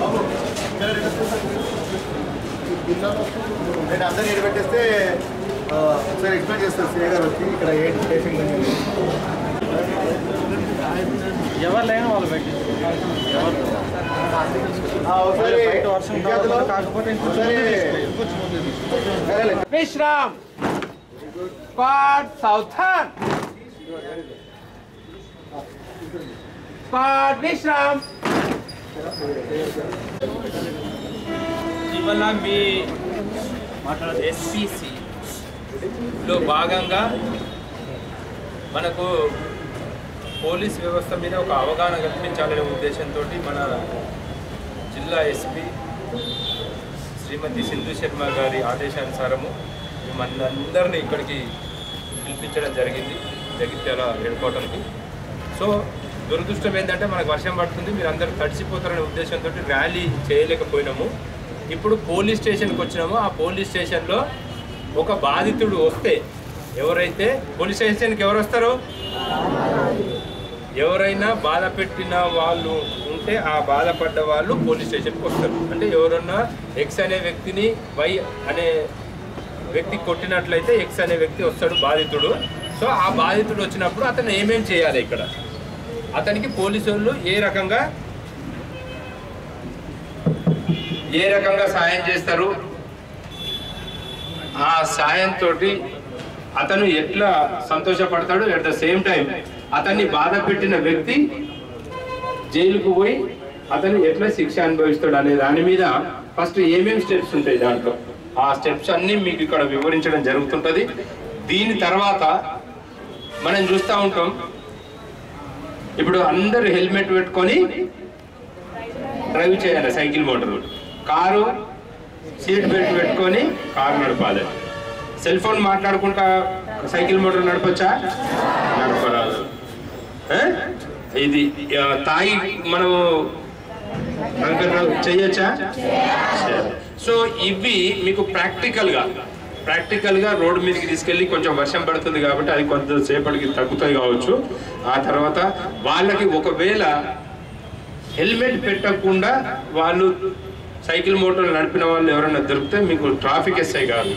నేను అందరినీ ఏడు పెట్టేస్తే ఆ, ఒకసారి ఎక్స్ప్లెయిన్ చేస్తారు సీఏ గారు వచ్చి ఇక్కడ ఏంటి పేషెంట్ అనేది ఎవరు లేని వాళ్ళు బయట ఎవరు ఆ, ఒకసారి బయట వర్షం విద్యార్థులు కాకపోతే ఇంకొంచెం ఒకసారి ఇంకొంచెం ముందు తీసుకో. సరేలే. Vishram squad southern squad Vishram ఇవాళ మీ ఎస్పీసీలో భాగంగా మనకు పోలీస్ వ్యవస్థ మీద ఒక అవగాహన కల్పించాలనే ఉద్దేశంతో మన జిల్లా ఎస్పీ శ్రీమతి సింధు శర్మ గారి ఆదేశానుసారము మన అందరినీ ఇక్కడికి పిలిపించడం జరిగింది జగిత్యాల హెడ్ క్వార్టర్కి సో దురదృష్టం ఏంటంటే మనకు వర్షం పడుతుంది మీరు అందరూ తడిసిపోతారనే ఉద్దేశంతో ర్యాలీ చేయలేకపోయినాము ఇప్పుడు పోలీస్ స్టేషన్కి వచ్చినాము ఆ పోలీస్ స్టేషన్లో ఒక బాధితుడు వస్తే ఎవరైతే పోలీస్ స్టేషన్కి ఎవరు వస్తారు ఎవరైనా బాధ పెట్టిన వాళ్ళు ఉంటే ఆ బాధపడ్డ వాళ్ళు పోలీస్ స్టేషన్కి వస్తారు అంటే ఎవరన్నా ఎక్స్ అనే వ్యక్తిని వై అనే వ్యక్తి కొట్టినట్లయితే ఎక్స్ అనే వ్యక్తి వస్తాడు బాధితుడు సో ఆ బాధితుడు వచ్చినప్పుడు అతను ఏమేం చేయాలి ఇక్కడ అతనికి పోలీసు వాళ్ళు ఏ రకంగా ఏ రకంగా సాయం చేస్తారు ఆ సాయంతో అతను ఎట్లా సంతోషపడతాడు అట్ ద సేమ్ టైం అతన్ని బాధ పెట్టిన వ్యక్తి జైలుకు పోయి అతను ఎట్లా శిక్ష అనుభవిస్తాడు అనే దాని మీద ఫస్ట్ ఏమేమి స్టెప్స్ ఉంటాయి దాంట్లో ఆ స్టెప్స్ అన్ని మీకు ఇక్కడ వివరించడం జరుగుతుంటది దీని తర్వాత మనం చూస్తూ ఉంటాం ఇప్పుడు అందరు హెల్మెట్ పెట్టుకొని డ్రైవ్ చేయాలి cycle motor car seat belt పెట్టుకొని కారు నడపాలి సెల్ ఫోన్ మాట్లాడుకుంటా సైకిల్ మోటార్ నడపచ్చా నడపరాదు ఆ? ఇది ఆ, తాగి మనము చేయొచ్చా సో ఇవి మీకు ప్రాక్టికల్ గా ప్రాక్టికల్ గా రోడ్డు మీదకి తీసుకెళ్లి కొంచెం వర్షం పడుతుంది కాబట్టి అది కొంతసేపటికి తగ్గుతాయి కావచ్చు ఆ తర్వాత వాళ్ళకి ఒకవేళ హెల్మెట్ పెట్టకుండా వాళ్ళు సైకిల్ మోటార్ నడిపిన వాళ్ళు ఎవరైనా దొరికితే మీకు ట్రాఫిక్ ఎస్ఐ గారు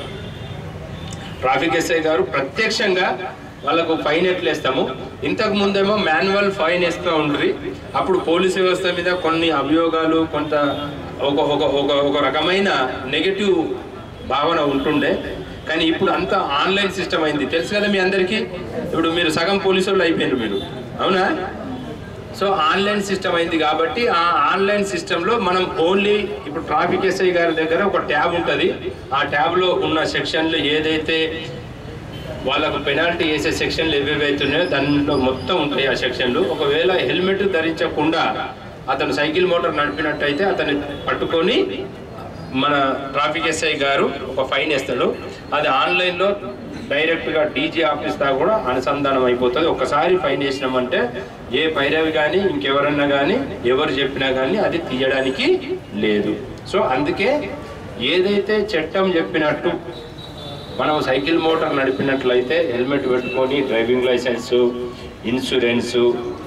ట్రాఫిక్ ఎస్ఐ గారు ప్రత్యక్షంగా వాళ్ళకు ఫైన్ ఎట్లా వేస్తాము ఇంతకు ముందేమో మాన్యువల్ ఫైన్ వేస్తూ ఉండ్రి అప్పుడు పోలీస్ వ్యవస్థ మీద కొన్ని అభియోగాలు కొంత ఒక ఒక ఒక ఒక రకమైన నెగటివ్ భావన ఉంటుండే కానీ ఇప్పుడు అంతా ఆన్లైన్ సిస్టమ్ అయింది తెలుసు కదా మీ అందరికీ ఇప్పుడు మీరు సగం పోలీసు వాళ్ళు అయిపోయినారు మీరు అవునా సో ఆన్లైన్ సిస్టమ్ అయింది కాబట్టి ఆ ఆన్లైన్ సిస్టంలో మనం ఓన్లీ ఇప్పుడు ట్రాఫిక్ ఎస్ఐ గారి దగ్గర ఒక ట్యాబ్ ఉంటుంది ఆ ట్యాబ్లో ఉన్న సెక్షన్లు ఏదైతే వాళ్ళకు పెనాల్టీ వేసే సెక్షన్లు ఏవేవైతున్నాయో దాంట్లో మొత్తం ఉంటాయి ఆ సెక్షన్లు ఒకవేళ హెల్మెట్ ధరించకుండా అతను సైకిల్ మోటార్ నడిపినట్టయితే అతన్ని పట్టుకొని మన ట్రాఫిక్ ఎస్ఐ గారు ఒక ఫైన్ వేస్తాడు అది ఆన్లైన్లో డైరెక్ట్గా డీజీ ఆఫీస్ దాకా కూడా అనుసంధానం అయిపోతుంది ఒకసారి ఫైన్ వేసినామంటే ఏ పైరవి కానీ ఇంకెవరన్నా కానీ ఎవరు చెప్పినా కానీ అది తీయడానికి లేదు సో అందుకే ఏదైతే చట్టం చెప్పినట్టు మనం సైకిల్ మోటార్ నడిపినట్లయితే హెల్మెట్ పెట్టుకొని driving licence insurance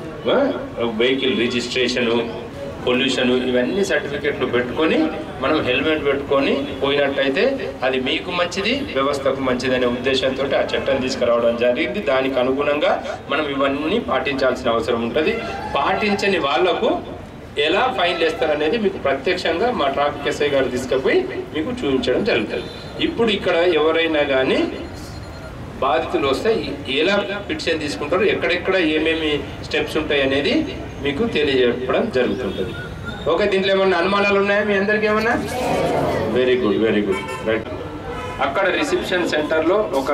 vehicle registration pollution ఇవన్నీ సర్టిఫికెట్లు పెట్టుకొని మనం హెల్మెట్ పెట్టుకొని పోయినట్టయితే అది మీకు మంచిది వ్యవస్థకు మంచిది అనే ఉద్దేశంతో ఆ చట్టం తీసుకురావడం జరిగింది దానికి అనుగుణంగా మనం ఇవన్నీ పాటించాల్సిన అవసరం ఉంటుంది పాటించని వాళ్లకు ఎలా ఫైన్ వేస్తారనేది మీకు ప్రత్యక్షంగా మా ట్రాఫిక్ ఎస్ఐ గారు తీసుకుపోయి మీకు చూపించడం జరుగుతుంది ఇప్పుడు ఇక్కడ ఎవరైనా కానీ బాధితులు వస్తే ఎలా పిటిషన్ తీసుకుంటారు ఎక్కడెక్కడ ఏమేమి స్టెప్స్ ఉంటాయి అనేది మీకు తెలియజెప్పడం జరుగుతుంటుంది ఓకే దీంట్లో ఏమన్నా అనుమానాలు ఉన్నాయా మీ అందరికీ ఏమన్నా very good very good right అక్కడ రిసెప్షన్ సెంటర్లో ఒక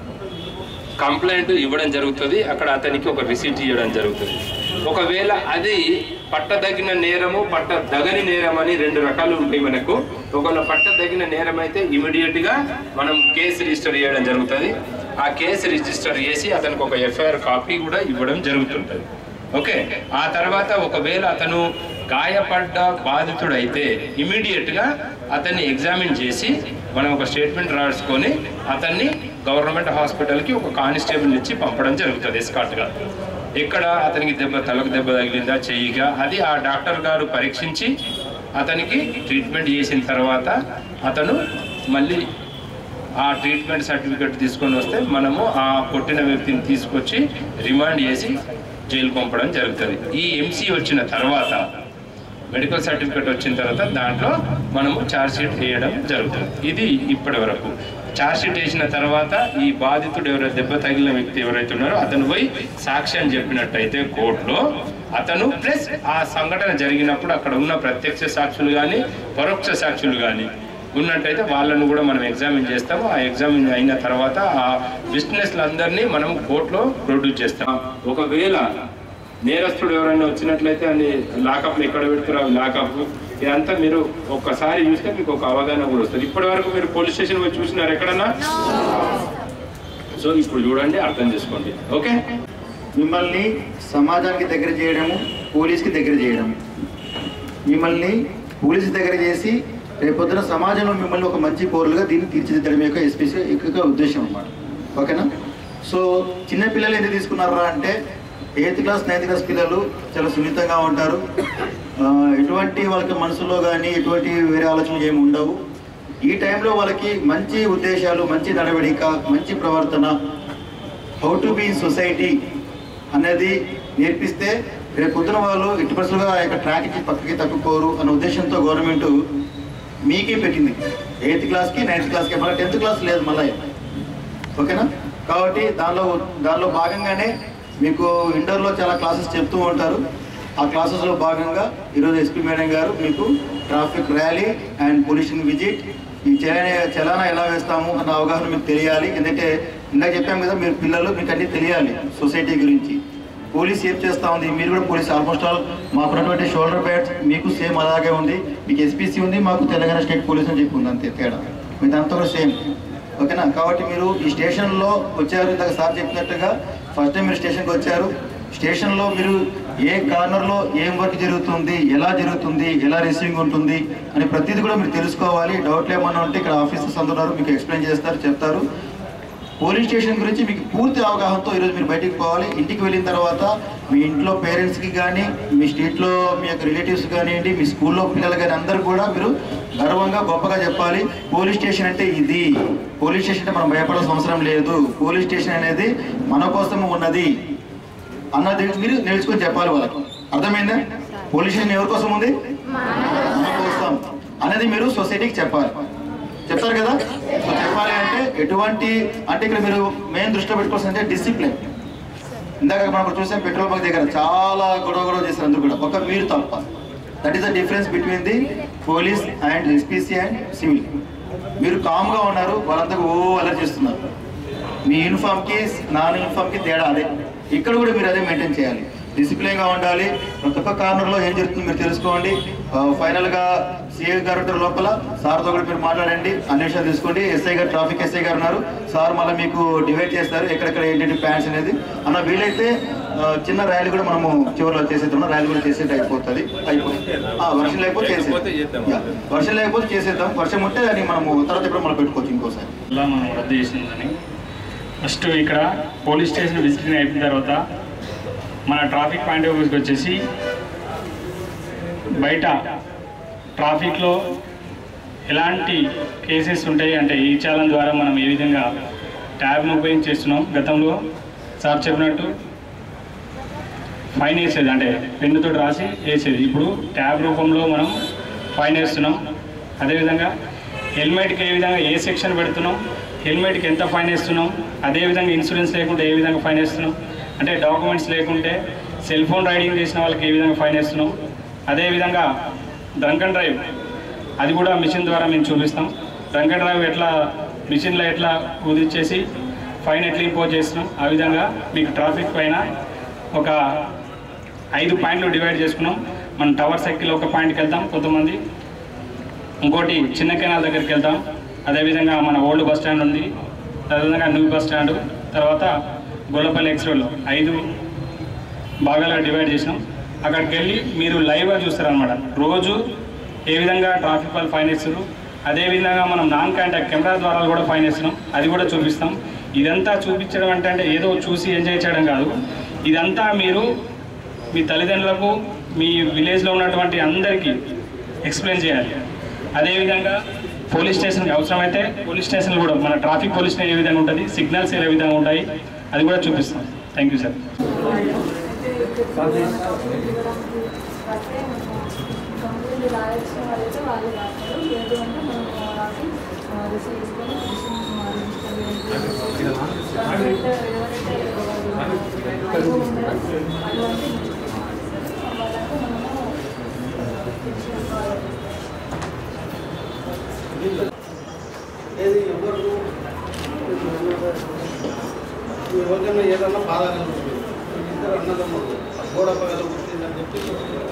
కంప్లైంట్ ఇవ్వడం జరుగుతుంది అక్కడ అతనికి ఒక రిసీట్ ఇవ్వడం జరుగుతుంది ఒకవేళ అది పట్టదగిన నేరము పట్టదగని నేరం అని రెండు రకాలు ఉంటాయి మనకు ఒకవేళ పట్టదగిన నేరం అయితే ఇమీడియట్ గా మనం కేసు రిజిస్టర్ చేయడం జరుగుతుంది ఆ కేసు రిజిస్టర్ చేసి అతనికి ఒక ఎఫ్ఐఆర్ కాపీ కూడా ఇవ్వడం జరుగుతుంటుంది ఓకే ఆ తర్వాత ఒకవేళ అతను గాయపడ్డ బాధితుడైతే ఇమీడియట్ గా అతన్ని ఎగ్జామిన్ చేసి మనం ఒక స్టేట్మెంట్ రాసుకొని అతన్ని గవర్నమెంట్ హాస్పిటల్కి ఒక కానిస్టేబుల్ ఇచ్చి పంపడం జరుగుతుంది ఎస్కాట్గా ఇక్కడ అతనికి దెబ్బ తలకు దెబ్బ తగిలిందా చెయ్యిగా అది ఆ డాక్టర్ గారు పరీక్షించి అతనికి ట్రీట్మెంట్ చేసిన తర్వాత అతను మళ్ళీ ఆ ట్రీట్మెంట్ సర్టిఫికెట్ తీసుకొని వస్తే మనము ఆ కొట్టిన వ్యక్తిని తీసుకొచ్చి రిమాండ్ చేసి జైలు పంపడం జరుగుతుంది ఈ ఎంసీ వచ్చిన తర్వాత మెడికల్ సర్టిఫికేట్ వచ్చిన తర్వాత దాంట్లో మనము ఛార్జ్ షీట్ వేయడం జరుగుతుంది ఇది ఇప్పటి వరకు ఛార్జ్ షీట్ వేసిన తర్వాత ఈ బాధితుడు ఎవరైతే దెబ్బ తగిలిన వ్యక్తి ఎవరైతే ఉన్నారో అతను పోయి సాక్ష్యం చెప్పినట్టయితే కోర్టులో అతను ప్లస్ ఆ సంఘటన జరిగినప్పుడు అక్కడ ఉన్న ప్రత్యక్ష సాక్షులు కానీ పరోక్ష సాక్షులు కానీ ఉన్నట్టయితే వాళ్ళను కూడా మనం ఎగ్జామిన్ చేస్తాము ఆ ఎగ్జామిన్ అయిన తర్వాత ఆ బిజినెస్లందరినీ మనం కోర్టులో ప్రొడ్యూస్ చేస్తాం ఒకవేళ నేరస్తుడు ఎవరైనా వచ్చినట్లయితే అని లాకప్లు ఎక్కడ పెడుతున్నారు లాకప్ ఇదంతా మీరు ఒక్కసారి చూస్తే మీకు ఒక అవగాహన కూడా వస్తుంది ఇప్పటి వరకు మీరు పోలీస్ స్టేషన్ పోయి చూసినారు ఎక్కడన్నా సో ఇప్పుడు చూడండి అర్థం చేసుకోండి ఓకే మిమ్మల్ని సమాజానికి దగ్గర చేయడము పోలీస్కి దగ్గర చేయడము మిమ్మల్ని పోలీస్ దగ్గర చేసి రేపొద్దున సమాజంలో మిమ్మల్ని ఒక మంచి పౌరులుగా దీన్ని తీర్చిదిద్దడం యొక్క ఎస్పీసీ యొక్క ఉద్దేశం అన్నమాట ఓకేనా సో చిన్న పిల్లలు ఎందుకు తీసుకున్నారా అంటే ఎయిత్ క్లాస్ నైన్త్ క్లాస్ పిల్లలు చాలా సున్నితంగా ఉంటారు ఆ, ఎటువంటి వాళ్ళకి మనసులో కానీ ఎటువంటి వేరే ఆలోచనలు ఏమి ఉండవు ఈ టైంలో వాళ్ళకి మంచి ఉద్దేశాలు మంచి నడవడిక మంచి ప్రవర్తన how to be in society అనేది నేర్పిస్తే రేపు పొద్దున వాళ్ళు ఇటు పరిస్థితులుగా ఆ యొక్క ట్రాక్కి పక్కకి తప్పుకోరు అనే ఉద్దేశంతో గవర్నమెంట్ మీకే పెట్టింది ఎయిత్ క్లాస్కి నైన్త్ క్లాస్కి మళ్ళీ టెన్త్ క్లాస్ లేదు మళ్ళీ ఓకేనా కాబట్టి దానిలో దానిలో భాగంగానే మీకు ఇంటర్లో చాలా క్లాసెస్ చెప్తూ ఉంటారు ఆ క్లాసెస్లో భాగంగా ఈరోజు ఎస్పీ మేడం గారు మీకు traffic rally and pollution visit ఈ చలానా చలానా ఎలా వేస్తాము అన్న అవగాహన మీకు తెలియాలి ఎందుకంటే ఇందాక చెప్పాము కదా మీరు పిల్లలు మీకు అన్నీ తెలియాలి సొసైటీ గురించి పోలీస్ ఏం చేస్తా ఉంది మీరు కూడా పోలీస్ ఆల్మోస్ట్ ఆల్ మాకు ఉన్నటువంటి షోల్డర్ బ్యాట్స్ మీకు సేమ్ అలాగే ఉంది మీకు ఎస్పీసీ ఉంది మాకు తెలంగాణ స్టేట్ పోలీస్ అని చెప్పి ఉంది అంతే తేడా మీ దాంతో కూడా సేమ్ ఓకేనా కాబట్టి మీరు ఈ స్టేషన్లో వచ్చారు ఇందాక సార్ చెప్పినట్టుగా ఫస్ట్ టైం మీరు స్టేషన్కి వచ్చారు స్టేషన్లో మీరు ఏ కార్నర్లో ఏం వర్క్ జరుగుతుంది ఎలా జరుగుతుంది ఎలా రిసీవింగ్ ఉంటుంది అని ప్రతిదీ కూడా మీరు తెలుసుకోవాలి డౌట్లు ఏమన్నా ఉంటే ఇక్కడ ఆఫీసర్స్ అందరూ మీకు ఎక్స్ప్లెయిన్ చేస్తారు చెప్తారు పోలీస్ స్టేషన్ గురించి మీకు పూర్తి అవగాహనతో ఈరోజు మీరు బయటికి పోవాలి ఇంటికి వెళ్ళిన తర్వాత మీ ఇంట్లో పేరెంట్స్కి కానీ మీ స్ట్రీట్లో మీ యొక్క రిలేటివ్స్ కానివ్వండి మీ స్కూల్లో పిల్లలు కానీ అందరూ కూడా మీరు గర్వంగా గొప్పగా చెప్పాలి పోలీస్ స్టేషన్ అంటే ఇది పోలీస్ స్టేషన్ అంటే మనం భయపడాల్సిన అవసరం లేదు పోలీస్ స్టేషన్ అనేది మన కోసం ఉన్నది అన్నది మీరు నేర్చుకొని చెప్పాలి వాళ్ళకి అర్థమైందా పోలీస్ స్టేషన్ ఎవరి కోసం ఉంది మన కోసం అనేది మీరు సొసైటీకి చెప్పాలి చెప్తారు కదా సో చెప్పాలి అంటే ఎటువంటి అంటే ఇక్కడ మీరు మెయిన్ దృష్టిలో పెట్టుకోవాల్సింది డిసిప్లిన్ ఇందాక మనం ఇప్పుడు చూసాం పెట్రోల్ బంక్ దగ్గర చాలా గొడవ గొడవ చేశారు అందరూ కూడా ఒక మీరు తప్ప that is the difference between the police and SPC and civil మీరు కామ్గా ఉన్నారు వాళ్ళంతా ఓ అలర్ట్ చేస్తున్నారు మీ యూనిఫామ్కి నాన్ యూనిఫామ్కి తేడా అదే ఇక్కడ కూడా మీరు అదే మెయింటైన్ చేయాలి డిసిప్లిన్గా ఉండాలి ప్రతి ఒక్క కార్నర్లో ఏం జరుగుతుందో మీరు తెలుసుకోండి ఆ, ఫైనల్గా సిఐ గారు ఉంటారు లోపల సార్తో కూడా మీరు మాట్లాడండి అన్ని విషయాలు తీసుకోండి ఎస్ఐ గారు ట్రాఫిక్ ఎస్ఐ గారు ఉన్నారు సార్ మళ్ళీ మీకు డివైడ్ చేస్తారు ఎక్కడెక్కడ ఏంటంటే ప్లాన్స్ అనేది అన్న వీలైతే ఆ, చిన్న ర్యాలీ కూడా మనము చివరిలో చేసేద్దాం ర్యాలీ కూడా చేసేది అయిపోతుంది అయిపోతుంది ఆ, వర్షం లేకపోతే చేసేద్దాం యా, వర్షం లేకపోతే చేసేద్దాం వర్షం ఉంటే అది మనము తర్వాత ఎప్పుడు మనం పెట్టుకోవచ్చు ఇంకోసారి ఇలా మనం రద్దు చేసిందని ఫస్ట్ ఇక్కడ పోలీస్ స్టేషన్ విజిటింగ్ అయిపోయిన తర్వాత మన ట్రాఫిక్ పాయింట్ ఆఫ్ వ్యూకి వచ్చేసి బయట ట్రాఫిక్లో ఎలాంటి కేసెస్ ఉంటాయి అంటే ఈ చాలన్ ద్వారా మనం ఏ విధంగా ట్యాబ్ను ఉపయోగించేస్తున్నాం గతంలో సార్ చెప్పినట్టు ఫైన్ వేసేది అంటే పెన్నుతో రాసి వేసేది ఇప్పుడు ట్యాబ్ రూపంలో మనం ఫైన్ వేస్తున్నాం అదేవిధంగా హెల్మెట్కి ఏ విధంగా ఏ సెక్షన్ పెడుతున్నాం హెల్మెట్కి ఎంత ఫైన్ వేస్తున్నాం అదేవిధంగా ఇన్సూరెన్స్ లేకుంటే ఏ విధంగా ఫైన్ వేస్తున్నాం అంటే డాక్యుమెంట్స్ లేకుంటే సెల్ ఫోన్ రైడింగ్ చేసిన వాళ్ళకి ఏ విధంగా ఫైన్ వేస్తున్నాం అదేవిధంగా డ్రంక్ అండ్ డ్రైవ్ అది కూడా మిషన్ ద్వారా మేము చూపిస్తాం డ్రంక్ అండ్ డ్రైవ్ ఎట్లా మిషన్లో ఎట్లా కుదిర్చేసి ఫైన్ ఎట్లా ఇంపోజ్ చేస్తున్నాం ఆ విధంగా మీకు ట్రాఫిక్ పైన ఒక ఐదు పాయింట్లు డివైడ్ చేసుకున్నాం మనం టవర్ సైకిల్ ఒక పాయింట్కి వెళ్తాం కొంతమంది ఇంకోటి చిన్న కెనాల్ దగ్గరికి వెళ్తాం అదేవిధంగా మన ఓల్డ్ బస్ స్టాండ్ ఉంది అదేవిధంగా న్యూ బస్ స్టాండ్ తర్వాత గొల్లపల్లి ఎక్స్ రోడ్లో ఐదు భాగాలుగా డివైడ్ చేసినాం అక్కడికి వెళ్ళి మీరు లైవ్గా చూస్తారనమాట రోజు ఏ విధంగా ట్రాఫిక్ వాళ్ళు ఫైన్ ఇస్తారు అదేవిధంగా మనం నాన్ కాంటాక్ట్ కెమెరా ద్వారా కూడా ఫైన్ ఇస్తున్నాం అది కూడా చూపిస్తాం ఇదంతా చూపించడం అంటే అంటే ఏదో చూసి ఎంజాయ్ చేయడం కాదు ఇదంతా మీరు మీ తల్లిదండ్రులకు మీ విలేజ్లో ఉన్నటువంటి అందరికీ ఎక్స్ప్లెయిన్ చేయాలి అదేవిధంగా పోలీస్ స్టేషన్కి అవసరమైతే పోలీస్ స్టేషన్ కూడా మన ట్రాఫిక్ పోలీస్ స్టేషన్ ఏ విధంగా ఉంటుంది సిగ్నల్స్ ఏ విధంగా ఉంటాయి అది కూడా చూపిస్తాం థ్యాంక్ యూ సార్ కంప్లైంట్ రాయాల్సిన వాళ్ళైతే వాళ్ళు రాస్తారు లేదు అంటే మనం రాసి రిసీవ్ చేసుకొని ఎవరైతే ఎవరైతే ఉంటారో అటువంటి వాళ్ళకు మనము ఇచ్చేసుకోవాలి ఏది ఎవరు ఎవరికైనా ఏదన్నా బాధ కలుగుతుంది ఇద్దరు అన్నదమ్ములు గోడ పగలుగుతుందని చెప్పి ఒక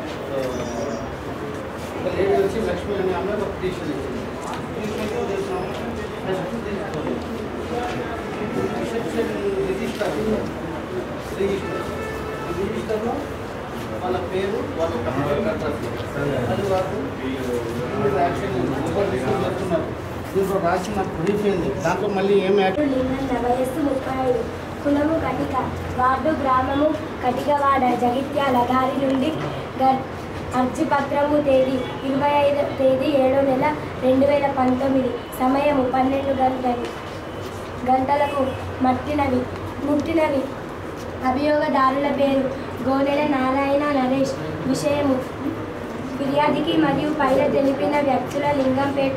ఒక లేడీ వచ్చి లక్ష్మి అనే ఆమె ఒక పిటిషన్ ఇచ్చింది పిటిషన్ ఏం చేసినాము ఫస్ట్ తీసుకోండి రిసెప్షన్ రిజిస్టర్ రిజిస్టర్ రిజిస్టర్లో వాళ్ళ పేరు వాళ్ళ కంప్యూటర్ అడ్రస్ అది వాళ్ళు మీద యాక్షన్ ఎవరు రిసీవ్ చేస్తున్నారు దీంట్లో రాసిన బ్రీఫ్ ఏంది దాంట్లో మళ్ళీ ఏం యాక్షన్ లీనన్న వయస్సు ముప్పై ఐదు కులము కటిక వార్డు గ్రామము కటికవాడ జగిత్యాల గారి నుండి గర్ అర్జీ పత్రము తేదీ ఇరవై ఐదు తేదీ ఏడో నెల రెండు వేల పంతొమ్మిది సమయము పన్నెండు గంటలు గంటలకు మట్టినవి ముట్టినవి అభియోగదారుల పేరు గోనెల నారాయణ నరేష్ విషయము ఫిర్యాదికి మరియు పైన తెలిపిన వ్యక్తుల లింగంపేట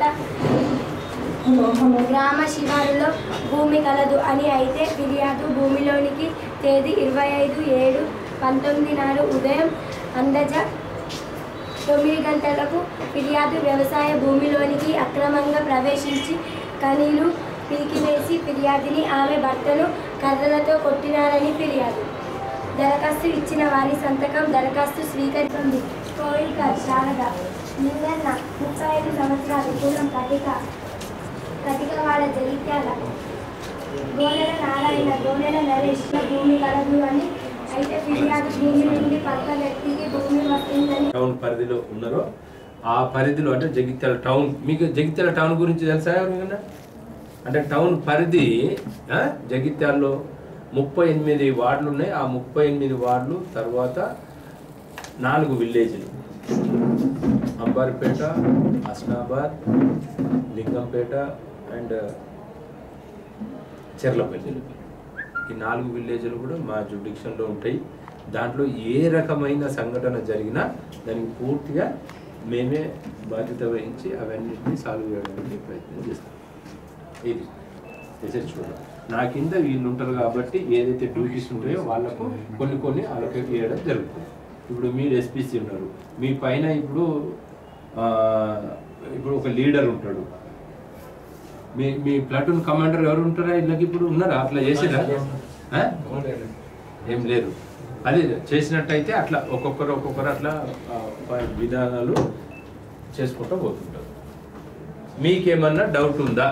గ్రామ శివారులో భూమి కలదు అని అయితే ఫిర్యాదు భూమిలోనికి తేదీ ఇరవై ఐదు ఏడు పంతొమ్మిది నాడు ఉదయం అందజ తొమ్మిది గంటలకు ఫిర్యాదు వ్యవసాయ భూమిలోనికి అక్రమంగా ప్రవేశించి కనీలు పీకివేసి ఫిర్యాదిని ఆమె భర్తను కర్రలతో కొట్టినారని ఫిర్యాదు దరఖాస్తు ఇచ్చిన వారి సంతకం దరఖాస్తు స్వీకరిస్తుంది కోయిల్కర్ శారద నింగన్న ముప్పై ఐదు సంవత్సరాలు కులం కటిక కటికవాడ జగిత్యాల గోనెల నారాయణ గోనెల నరేష్ భూమి కలదు అని అయితే ఫిర్యాదు భూమి నుండి పక్క వ్యక్తికి భూమి వస్తుందని టౌన్ పరిధిలో ఉన్నారో ఆ పరిధిలో అంటే జగిత్యాల టౌన్ మీకు జగిత్యాల టౌన్ గురించి తెలుసా ఎవరికైనా అంటే టౌన్ పరిధి ఆ, జగిత్యాల్లో ముప్పై ఎనిమిది వార్డులు ఉన్నాయి ఆ ముప్పై ఎనిమిది వార్డులు తర్వాత నాలుగు విలేజ్లు అంబార్పేట హస్నాబాద్ లింగంపేట అండ్ చెర్లపల్లి ఈ నాలుగు విలేజ్లు కూడా మా జుడిక్షన్లో ఉంటాయి దాంట్లో ఏ రకమైన సంఘటన జరిగినా దానికి పూర్తిగా మేమే బాధ్యత వహించి అవన్నిటిని సాల్వ్ చేయడానికి ప్రయత్నం చేస్తాం ఇది మెసేజ్ చూడండి నా కింద వీళ్ళు ఉంటారు కాబట్టి ఏదైతే డ్యూటీస్ ఉంటాయో వాళ్ళకు కొన్ని కొన్ని అలొకేట్ చేయడం జరుగుతుంది ఇప్పుడు మీరు ఎస్పీసీ ఉన్నారు మీ పైన ఇప్పుడు ఆ, ఇప్పుడు ఒక లీడర్ ఉంటాడు మీ మీ ప్లాటూన్ కమాండర్ ఎవరు ఉంటారా ఇళ్ళకి ఇప్పుడు ఉన్నారా అట్లా చేసిరా ఆ? ఏం లేదు అది చేసినట్టయితే అట్లా ఒక్కొక్కరు ఒక్కొక్కరు అట్లా ఆ, ప- విధానాలు చేసుకుంటూ పోతుంటారు మీకేమన్నా డౌట్ ఉందా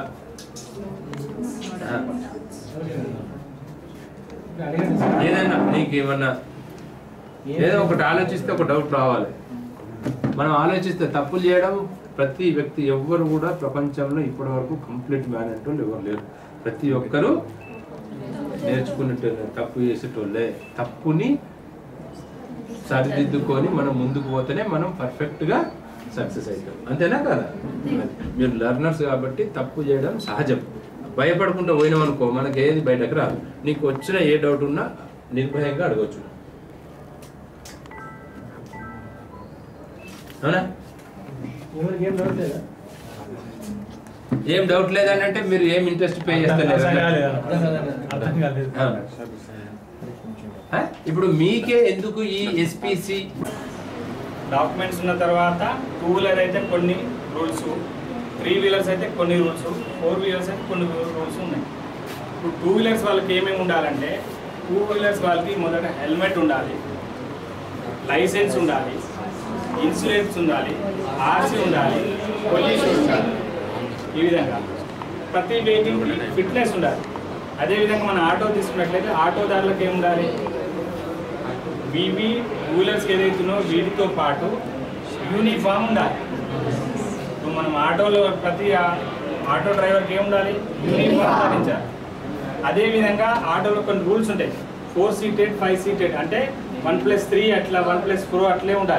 ఆ. ఏదైనా నీకేమన్నా ఏదో ఒకటి ఆలోచిస్తే ఒక డౌట్ రావాలి మనం ఆలోచిస్తే తప్పులు చేయడం ప్రతి వ్యక్తి ఎవ్వరు కూడా ప్రపంచంలో ఇప్పటి వరకు కంప్లీట్ మ్యాన్ అంటూ ఎవరు లేరు ప్రతి ఒక్కరూ నేర్చుకునేటోళ్ళే తప్పు చేసేటోళ్ళే తప్పుని సరిదిద్దుకొని మనం ముందుకు పోతేనే మనం పర్ఫెక్ట్గా సక్సెస్ అవుతాం అంతేనా కదా మీరు లర్నర్స్ కాబట్టి తప్పు చేయడం సహజం భయపడకుండా పోయినాం అనుకో మనకి ఏది బయటకు రాదు నీకు వచ్చిన ఏ డౌట్ ఉన్నా నిర్భయంగా అడగచ్చు అవునా ఏం డౌట్ లేదని అంటే మీరు ఏం ఇంట్రెస్ట్ పే చేస్తలేరు అవును. ఆ? ఇప్పుడు మీకే ఎందుకు ఈ ఎస్పిసి డాక్యుమెంట్స్ ఉన్న తర్వాత టూ వీలర్ అయితే కొన్ని రూల్స్ త్రీ వీలర్స్ అయితే కొన్ని రూల్స్ ఫోర్ వీలర్స్ అయితే కొన్ని రూల్స్ ఉన్నాయి ఇప్పుడు టూ వీలర్స్ వాళ్ళకి ఏమేమి ఉండాలంటే టూ వీలర్స్ వాళ్ళకి మొదట హెల్మెట్ ఉండాలి లైసెన్స్ ఉండాలి ఇన్సూరెన్స్ ఉండాలి ఆర్సీ ఉండాలి పొల్యూషన్ ఉండాలి ఈ విధంగా ప్రతి వెహికల్కి ఫిట్నెస్ ఉండాలి అదేవిధంగా మన ఆటో తీసుకున్నట్లయితే ఆటోదారులకు ఏమి ఉండాలి వివి రూలర్స్కి ఏదైతున్నాో వీటితో పాటు యూనిఫామ్ ఉండాలి ఇప్పుడు మనం ఆటోలో ప్రతి ఆ- ఆటో డ్రైవర్కి ఏం ఉండాలి యూనిఫామ్ ధరించాలి అదేవిధంగా ఆటోలో కొన్ని రూల్స్ ఉంటాయి ఫోర్ సీటెడ్ ఫైవ్ సీటెడ్ అంటే వన్ ప్లస్ త్రీ అట్లా వన్ ప్లస్ ఫోర్ అట్లే ఉండాలి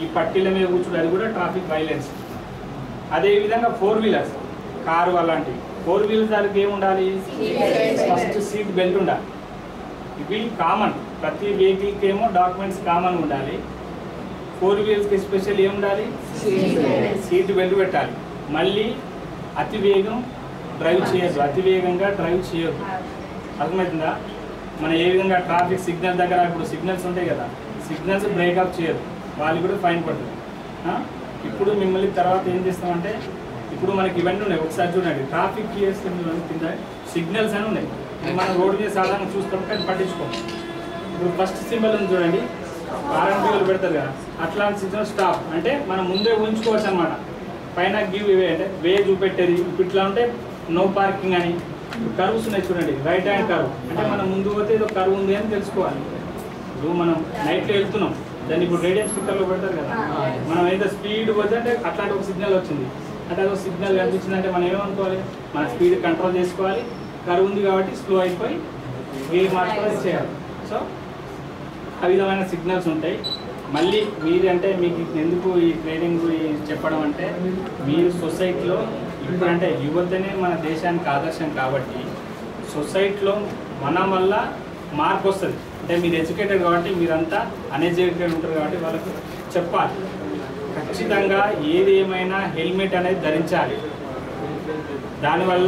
ఈ పట్టీల మీద కూర్చుంటే అది కూడా ట్రాఫిక్ వైలెన్స్ అదేవిధంగా ఫోర్ వీలర్స్ కారు అలాంటివి ఫోర్ వీలర్స్ దానికి ఏమి ఉండాలి ఫస్ట్ సీట్ బెల్ట్ ఉండాలి ఇవి కామన్ ప్రతి వెహికల్కి ఏమో డాక్యుమెంట్స్ కామన్ ఉండాలి ఫోర్ వీలర్స్కి స్పెషల్ ఏమి ఉండాలి సీట్ బెల్ట్ పెట్టాలి మళ్ళీ అతి వేగం డ్రైవ్ చేయొద్దు అతి వేగంగా డ్రైవ్ చేయొద్దు అర్థమవుతుందా మనం ఏ విధంగా ట్రాఫిక్ సిగ్నల్ దగ్గర ఇప్పుడు సిగ్నల్స్ ఉంటాయి కదా సిగ్నల్స్ బ్రేకప్ చేయదు వాళ్ళు కూడా ఫైన్ పడుతుంది ఆ? ఇప్పుడు మిమ్మల్ని తర్వాత ఏం చేస్తామంటే ఇప్పుడు మనకి ఇవన్నీ ఉన్నాయి ఒకసారి చూడండి ట్రాఫిక్ క్లియర్స్ కింద సిగ్నల్స్ అని ఉన్నాయి ఇవి మనం రోడ్డు మీద సాధారణ చూస్తాం కానీ పట్టించుకోం ఇప్పుడు ఫస్ట్ సింబల్ ఉంది చూడండి ఆర్ఎంపీలు పెడతారు కదా అట్లాంటి సిగ్నల్ స్టాప్ అంటే మనం ముందే ఉంచుకోవచ్చు అనమాట పైన గివ్ ఇవే అంటే వే చూపెట్టేది ఇప్పుడు ఇట్లా ఉంటే నో పార్కింగ్ అని కర్వ్స్ ఉన్నాయి చూడండి రైట్ హ్యాండ్ కర్వ్ అంటే మనం ముందు పోతే ఏదో కర్వ్ ఉంది అని తెలుసుకోవాలి ఇప్పుడు మనం నైట్లో వెళ్తున్నాం దాన్ని ఇప్పుడు రేడియం స్టిక్కర్లో పెడతారు కదా మనం ఏదో స్పీడ్ పోతే అంటే అట్లాంటి ఒక సిగ్నల్ వచ్చింది అంటే అదొక సిగ్నల్ కనిపించింది అంటే మనం ఏమనుకోవాలి మన స్పీడ్ కంట్రోల్ చేసుకోవాలి కరువు ఉంది కాబట్టి స్లో అయిపోయి గేర్ మార్చుకొని చేయాలి సో ఆ విధమైన సిగ్నల్స్ ఉంటాయి మళ్ళీ మీరు అంటే మీకు ఎందుకు ఈ ట్రైనింగ్ చెప్పడం అంటే మీరు సొసైటీలో ఇప్పుడు అంటే యువతనే మన దేశానికి ఆదర్శం కాబట్టి సొసైటీలో మన వల్ల మార్పు వస్తుంది అంటే మీరు ఎడ్యుకేటెడ్ కాబట్టి మీరంతా అన్ఎడ్యుకేటెడ్ ఉంటారు కాబట్టి వాళ్ళకు చెప్పాలి ఖచ్చితంగా ఏది ఏమైనా హెల్మెట్ అనేది ధరించాలి దానివల్ల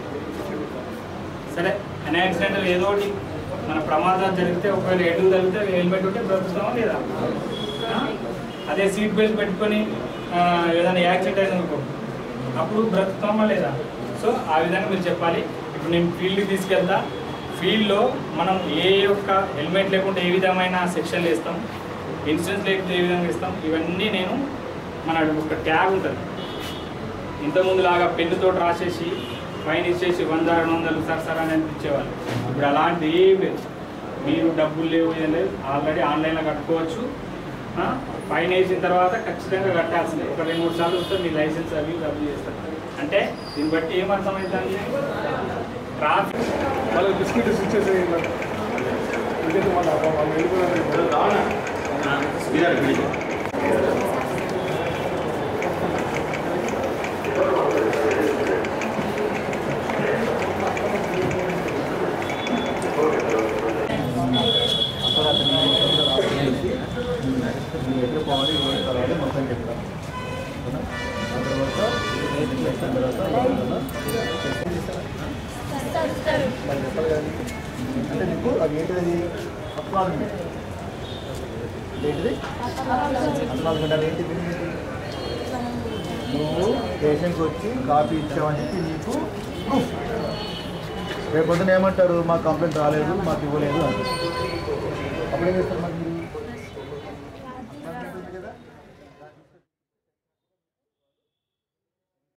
సరే అన్ యాక్సిడెంటల్ ఏదో ఒకటి మన ప్రమాదాలు జరిగితే ఒకవేళ ఎటు జరిగితే హెల్మెట్ ఉంటే బ్రతుకుతామా లేదా ఆ? అదే సీట్ బెల్ట్ పెట్టుకొని ఆ, ఏదైనా యాక్సిడెంట్ అయింది అనుకో అప్పుడు బ్రతుకుతామా లేదా సో ఆ విధంగా మీరు చెప్పాలి ఇప్పుడు నేను ఫీల్డ్కి తీసుకెళ్తా ఫీల్డ్లో మనం ఏ యొక్క హెల్మెట్ లేకుండా ఏ విధమైన సెక్షన్లు వేస్తాం ఇన్సూరెన్స్ లేకపోతే ఏ విధంగా ఇస్తాం ఇవన్నీ నేను మన ఒక ట్యాగ్ ఉంటుంది ఇంతకుముందు లాగా పెన్నుతో రాసేసి ఫైన్ ఇచ్చేసి వంద రెండు వందలు సార్ సార్ అని అనిపించేవాళ్ళు ఇప్పుడు అలాంటి ఏం లేదు మీరు డబ్బులు లేవు ఏం లేదు ఆల్రెడీ ఆన్లైన్లో కట్టుకోవచ్చు ఆ, ఫైన్ వేసిన తర్వాత ఖచ్చితంగా కట్టాల్సిందే ఒక రెండు మూడు సార్లు వస్తే మీ లైసెన్స్ అవి రద్దు చేస్తారు అంటే దీన్ని బట్టి ఏమర్థమవుతుంది ట్రాఫిక్ వాళ్ళకి బిస్కెట్ ఇచ్చేసి ఇంకేంటి వాళ్ళ వాళ్ళు వెళ్ళిపోయినారు ఎక్కడ పోవాలి ఎవరి తర్వాత మొత్తం చెప్తాం అవునా? ఆ తర్వాత నేర్చుకుని వచ్చిన తర్వాత మరి చెప్పాలి కానీ అంటే నీకు అది ఏంటిది అప్లాజ్మెంట్ ఏంటిది అప్లాజ్మెంట్ అది ఏంటిది నువ్వు స్టేషన్కి వచ్చి కాపీ ఇచ్చావని చెప్పి నీకు proof. రేపు పొద్దున ఏమంటారు మాకు కంప్లైంట్ రాలేదు మాకు ఇవ్వలేదు అంటారు అప్పుడు ఏం చేస్తారు మరి మీరు